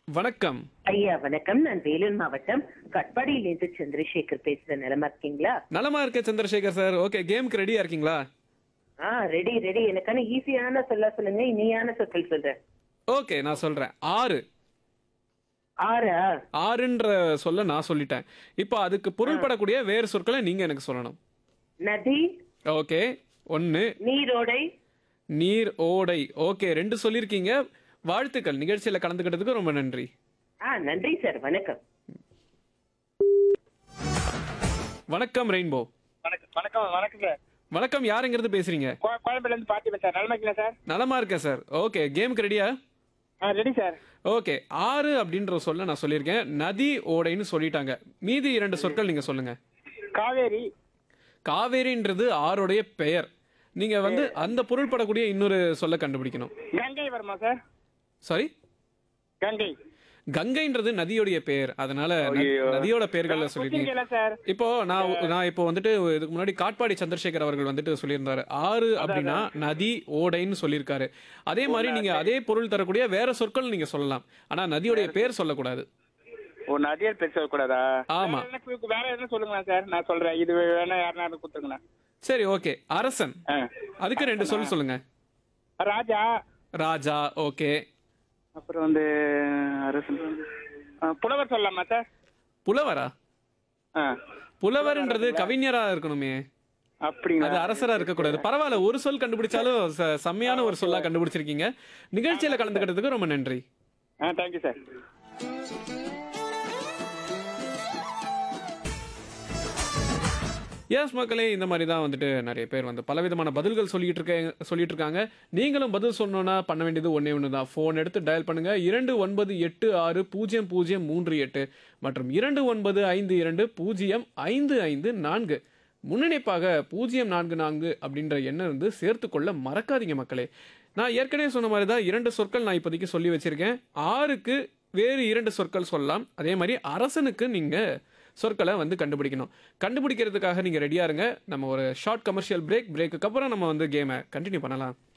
வணக்கம் ஐயா வணக்கம் நான் வேலூர் மாவட்டம் கட்பாடியிலிருந்து சந்திரசேகர் பேசுறேன் நிலமா இருக்கீங்களா நலமா இருக்க சந்திரசேகர் சார் ஓகே கேமுக்கு ரெடியா இருக்கீங்களா ஆ ரெடி ரெடி எனக்கான ஈஸியான சொல்ல சொல்லுங்க இனியான சொற்கள் சொல்றேன் ஓகே நான் சொல்றேன் ஆறு ஆறா ஆறுன்ற சொல்ல நான் சொல்லிட்டேன் இப்போ அதுக்கு பொருள்படக்கூடிய வேறு சொற்களை நீங்க எனக்கு சொல்லணும் நதி ஓகே ஒன்னு நீரோடை நீர் ஓடை ஓகே ரெண்டு சொல்லியிருக்கீங்க வாழ்த்துக்கள் நிகழ்ச்சியில கலந்துக்கிட்டதுக்கு ரொம்ப நன்றி ஆ நன்றி சார் வணக்கம் வணக்கம் ரெயின்போ வணக்கம் வணக்கம் வணக்கம் சார் வணக்கம் யாருங்கிறது பேசுறீங்க கோ- கோயம்பேடுல இருந்து பார்த்திபன் சார் நல்லா இருக்கீங்களா சார் நலமா இருக்கேன் சார் ஓகே கேமுக்கு ரெடியா ஆ ரெடி சார் ஓகே ஆறு அப்படின்ற சொல்ல நான் சொல்லியிருக்கேன் நதி ஓடைன்னு சொல்லிட்டாங்க மீதி இரண்டு சொற்கள் நீங்க சொல்லுங்க காவேரி காவேரின்றது ஆறுடைய பெயர் நீங்க வந்து அந்த பொருள்படக்கூடிய இன்னொரு சொல்ல கண்டுபிடிக்கணும் கங்கை வருமா சார் சாரி கங்கை கங்கைன்றது நதியோடைய பெயர் அதனால ந- ஐயோ. நதியோட பெயர்கள்ல சொல்லிருக்கீங்க புரிஞ்சுக்கல சார் இப்போ நான் நான் இப்போ வந்துட்டு இதுக்கு முன்னாடி காட்பாடி சந்திரசேகர் அவர்கள் வந்துட்டு சொல்லியிருந்தாரு ஆறு அப்படின்னா நதி ஓடைன்னு சொல்லியிருக்காரு அதே மாதிரி நீங்க அதே பொருள் தரக்கூடிய வேற சொற்கள் நீங்க சொல்லலாம் ஆனா நதியோடைய பேர் சொல்லக்கூடாது ஓ நதியர் பேர் சொல்லக்கூடாதா ஆமா. வேற என்ன வேற என்ன சொல்லுங்களா சார் நான் சொல்றேன் இது வேணா யாருனா கொடுத்துருங்கண்ணா சரி ஓகே அரசன் ஆ. அதுக்கு ரெண்டு சொல் சொல்லுங்க ராஜா ராஜா ஓகே அப்புறம் வந்து அரசன் ஆ, புலவர் சொல்லலாமா சார் புலவரா ஆ புலவர்ன்றது கவிஞரா இருக்கணுமே அது அப்படிங்களா அரசரா இருக்கக்கூடாது பரவாயில்ல ஒரு சொல் கண்டுபிடிச்சாலும் ச- செம்மையான ஒரு சொல்லா கண்டுபிடிச்சிருக்கீங்க நிகழ்ச்சியில கலந்துக்கிட்டதுக்கு ரொம்ப நன்றி ஆ தேங்க்யூ சார் எஸ் மக்களே இந்த மாதிரி தான் வந்துட்டு நிறைய பேர் வந்து பலவிதமான பதில்கள் சொல்லிட்டு இருக்க சொல்லிட்டு இருக்காங்க நீங்களும் பதில் சொன்னோன்னா பண்ண வேண்டியது ஒண்ணே ஒன்று தான் ஃபோன் எடுத்து டயல் பண்ணுங்க இரண்டு ஒன்பது எட்டு ஆறு பூஜ்ஜியம் பூஜ்ஜியம் மூன்று எட்டு மற்றும் இரண்டு ஒன்பது ஐந்து இரண்டு பூஜ்ஜியம் ஐந்து ஐந்து நான்கு முன்னிணைப்பாக பூஜ்ஜியம் நான்கு நான்கு அப்படின்ற எண்ணை வந்து சேர்த்துக்கொள்ள மறக்காதீங்க மக்களே நான் ஏற்கனவே சொன்ன மாதிரி தான் இரண்டு சொற்கள் நான் இப்போதைக்கு சொல்லி வச்சிருக்கேன் ஆறுக்கு வேறு இரண்டு சொற்கள் சொல்லலாம் அதே மாதிரி அரசனுக்கு நீங்க சொற்களை வந்து கண்டுபிடிக்கணும் கண்டுபிடிக்கிறதுக்காக நீங்க ரெடியா இருங்க நம்ம ஒரு ஷார்ட் கமர்ஷியல் பிரேக் பிரேக்குக்கு அப்புறம் நம்ம வந்து கேமை கண்டினியூ பண்ணலாம்